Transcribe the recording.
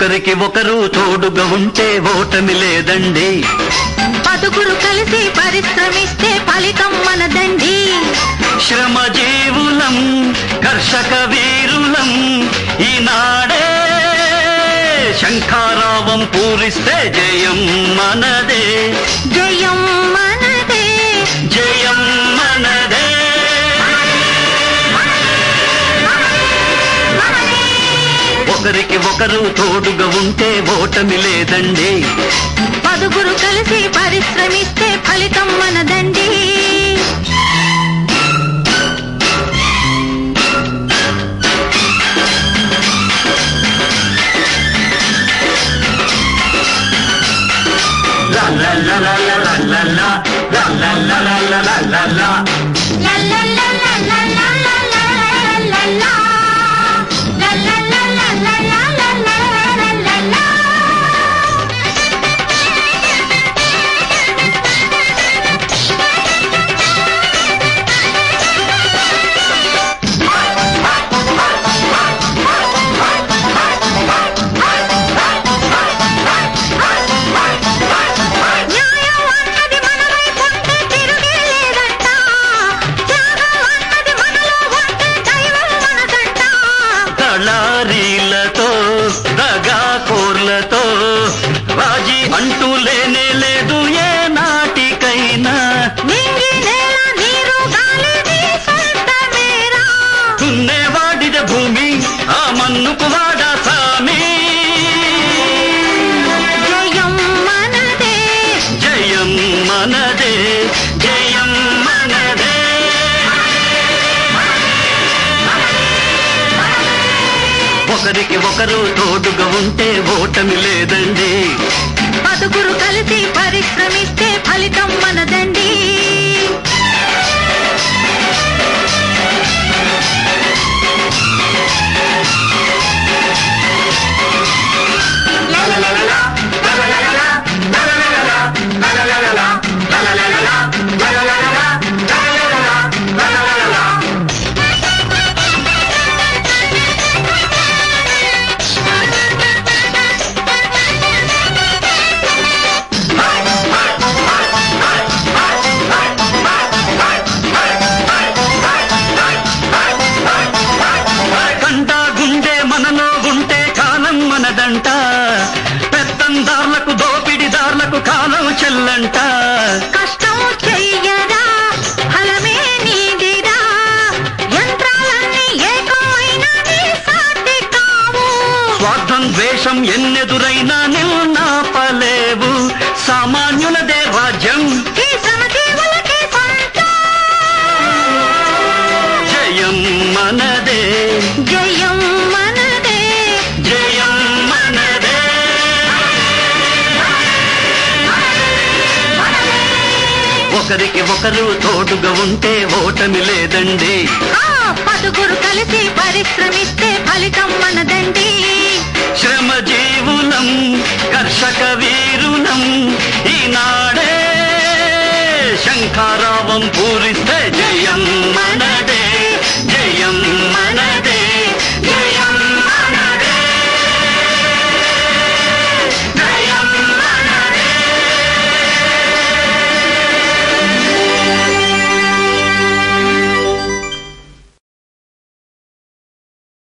ఒకరికి ఒకరు తోడుగా ఉంటే ఓటమి లేదండి పదుగురు కలిసి పరిశ్రమిస్తే ఫలితం మనదండి శ్రమ జీవులం కర్షక వీరులం ఈనాడే శంఖారావం పూరిస్తే జయం మనదే జయం మనదే జయం మనదే ఒకరికి ఒకరు తోడుగా ఉంటే ఓటమి లేదండి పదుగురు కలిసి పరిశ్రమిస్తే ఫలితం మనదండి లా లా లా లా లా లా లా లా లా లా లా లా లా లా లా లా. న్యాయం అన్నది మన వైపుంటే తిరుగే లేదంట. త్యాగం అన్నది మనలో ఉంటే దైవం మనదంట. దళారీలతో దగాకోర్లతో రాజీ అంటూ లేనే లేదు ఏ నాటికైనా నింగి నేల నీరు గాలి నీ సొంతమేరా. దున్నేవాడిద భూమి ఆ మన్నుకు వాడా సామి జయం మనదే జయం మనదే జయం మనదే ఒకరికి ఒకరు తోడుగా ఉంటే ఓటమి లేదండి పదుగురు కలిసి పరిశ్రమిస్తే ఫలితం మనదండి కంట గుండె మనలో ఉంటే కాలం మనదంట పెత్తందార్లకు దోపిడిదార్లకు కాలం చెల్లంట కష్టం చెయ్యరా ఫలమే నీదిరా యంత్రాలన్నీ ఏకమైన నీ సాటి కావు స్వార్థం ద్వేషం ఎన్నెదురైనా నిల్నాపలేవు సామాన్యులదే రాజ్యం ఈ శ్రమజీవులకే సొంతం జయం మనదే జయం మనదే జయం మనదే ఒకరికి ఒకరు తోడుగా ఉంటే ఓటమి లేదండి ఆ పదుగురు కలిసి పరిశ్రమిస్తే ఫలితం మనదండి శ్రమ జీవులం కర్షక వీరులం ఈనాడే శంఖారావం పూరిస్తే జయం మనదే జయం మనదే